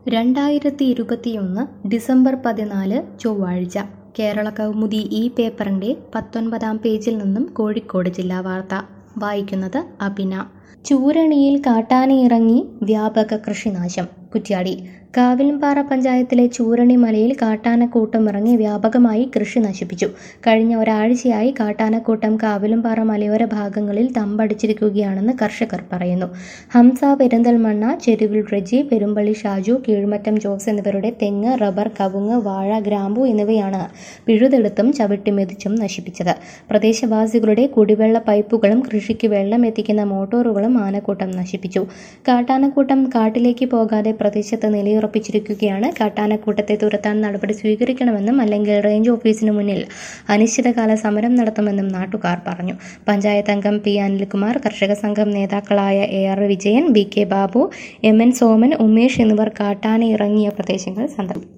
രണ്ടായിരത്തി ഇരുപത്തിയൊന്ന് ഡിസംബർ പതിനാല് ചൊവ്വാഴ്ച കേരള കൗമുദി ഈ പേപ്പറിൻ്റെ പത്തൊൻപതാം പേജിൽ നിന്നും കോഴിക്കോട് ജില്ലാ വാർത്ത വായിക്കുന്നത് അഭിന ചൂരണിയിൽ കാട്ടാനയിറങ്ങി വ്യാപക കൃഷിനാശം കുറ്റ്യാടി കാവിൽപ്പാറ പഞ്ചായത്തിലെ ചൂരണി മലയിൽ കാട്ടാനക്കൂട്ടം ഇറങ്ങി വ്യാപകമായി കൃഷി നശിപ്പിച്ചു കഴിഞ്ഞ ഒരാഴ്ചയായി കാട്ടാനക്കൂട്ടം കാവിലുംപാറ മലയോര ഭാഗങ്ങളിൽ തമ്പടിച്ചിരിക്കുകയാണെന്ന് കർഷകർ പറയുന്നു ഹംസ പെരിന്തൽമണ്ണ ചെരുവിൽ റെജി പെരുമ്പള്ളി ഷാജു കീഴ്മറ്റം ജോസ് എന്നിവരുടെ തെങ്ങ് റബ്ബർ കവുങ്ങ് വാഴ ഗ്രാമ്പു എന്നിവയാണ് പിഴുതെടുത്തും ചവിട്ടിമെതിച്ചും നശിപ്പിച്ചത് പ്രദേശവാസികളുടെ കുടിവെള്ള പൈപ്പുകളും കൃഷിക്ക് വെള്ളം എത്തിക്കുന്ന മോട്ടോറുകളും ആനക്കൂട്ടം നശിപ്പിച്ചു കാട്ടാനക്കൂട്ടം കാട്ടിലേക്ക് പോകാതെ പ്രദേശത്ത് നിലയുറപ്പിച്ചിരിക്കുകയാണ് കാട്ടാനക്കൂട്ടത്തെ തുരത്താൻ നടപടി സ്വീകരിക്കണമെന്നും അല്ലെങ്കിൽ റേഞ്ച് ഓഫീസിന് മുന്നിൽ അനിശ്ചിതകാല സമരം നടത്തുമെന്നും നാട്ടുകാർ പറഞ്ഞു പഞ്ചായത്ത് അംഗം പി അനിൽകുമാർ കർഷക സംഘം നേതാക്കളായ A R Vijayan B K Babu M N Soman Umesh എന്നിവർ കാട്ടാന ഇറങ്ങിയ പ്രദേശങ്ങൾ സന്ദർശിച്ചു